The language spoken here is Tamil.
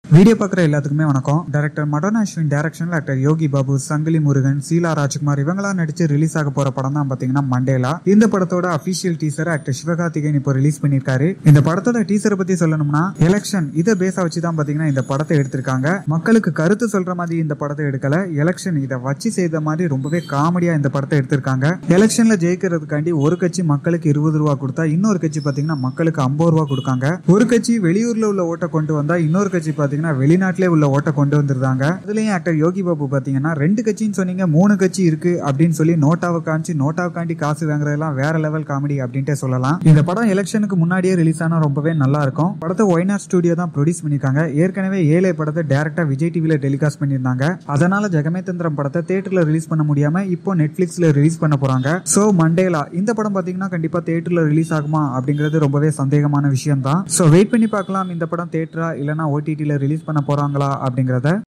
வீடியோ பார்க்குற எல்லாத்துக்குமே வணக்கம் டைரக்டர் மடோனா அஸ்வின் டைரக்ஷனில் ஆக்டர் யோகி பாபு சங்கிலி முருகன் சீலா ராஜ்குமார் இவங்களாம் நடிச்சு ரிலீஸ் ஆக போற படம் தான் பாத்தீங்கன்னா மண்டேலா இந்த படத்தோட அபிஷியல் டீசர் ஆக்டர் சிவகார்த்திகேயன் இப்போ ரிலீஸ் பண்ணிருக்காரு இந்த படத்தோட டீசரை பத்தி சொல்லணும்னா எலெக்ஷன் இதை பேஸா வச்சு தான் பாத்தீங்கன்னா இந்த படத்தை எடுத்திருக்காங்க மக்களுக்கு கருத்து சொல்ற மாதிரி இந்த படத்தை எடுக்கல எலெக்ஷன் இதை வச்சு செய்த மாதிரி ரொம்பவே காமெடியா இந்த படத்தை எடுத்திருக்காங்க எலெக்ஷன்ல ஜெயிக்கிறதுக்காண்டி ஒரு கட்சி மக்களுக்கு இருபது ரூபா கொடுத்தா இன்னொரு கட்சி பாத்தீங்கன்னா மக்களுக்கு ஐம்பது ரூபா கொடுக்காங்க ஒரு கட்சி வெளியூர்ல உள்ள ஓட்டை கொண்டு வந்தா இன்னொரு கட்சி பாத்தீங்கன்னா வெளிநாட்டிலே உள்ள ஓட்டை கொண்டு வந்திருந்தாங்க அதுலயும் ஆக்டர் யோகி பாபு பாத்தீங்கன்னா ரெண்டு கட்சின்னு சொன்னீங்க மூணு கட்சி இருக்கு அப்படின்னு சொல்லி நோட்டாவை காமிச்சு நோட்டாவுக்காண்டி காசு வாங்குறதெல்லாம் வேற லெவல் காமெடி அப்படின்ட்டே சொல்லலாம் இந்த படம் எலெக்ஷனுக்கு முன்னாடியே ரிலீஸ் ஆனா ரொம்பவே நல்லா இருக்கும் படத்தை ஒய்நாட் ஸ்டுடியோ தான் ப்ரொடியூஸ் பண்ணிருக்காங்க ஏற்கனவே ஏழை படத்தை டேரக்டா விஜய் டிவில டெலிகாஸ்ட் பண்ணியிருந்தாங்க அதனால ஜெகமேந்திரம் படத்தை தியேட்டர்ல ரிலீஸ் பண்ண முடியாம இப்போ நெட்ஃபிளிக்ஸ்ல ரிலீஸ் பண்ண போறாங்க சோ மண்டேலா இந்த படம் பாத்தீங்கன்னா கண்டிப்பா தியேட்டர்ல ரிலீஸ் ஆகுமா அப்படிங்கிறது ரொம்பவே சந்தேகமான விஷயம் தான் சோ வெயிட் பண்ணி பார்க்கலாம் இந்த படம் தியேட்டரா இல்லனா ஓடிடில ரிலீஸ் பண்ண போறாங்களா அப்படிங்கறத